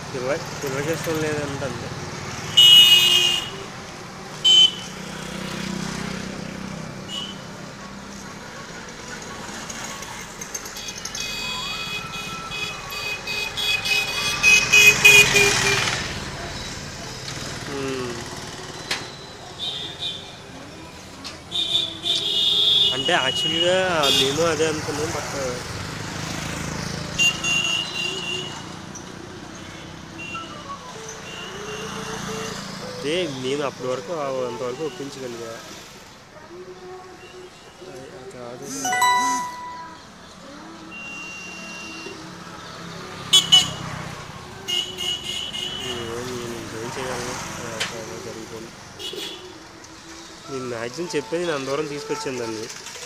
పిల్ల పిల్లకి ఇష్టం లేదంటే అంతే మ్మ్. అంటే యాక్చువల్గా నేను అదే అనుకున్నాను బట్ అదే నేను అప్పటి వరకు ఆ- అంతవరకు ఒప్పించగలిగా అది కాదు ఏమో నేను ఇంకేం చేయగలను అలా జరిగిపోయింది నేను మ్యాక్సిమం చెప్పేది నేను అంత దూరం తీసుకొచ్చాను దాన్ని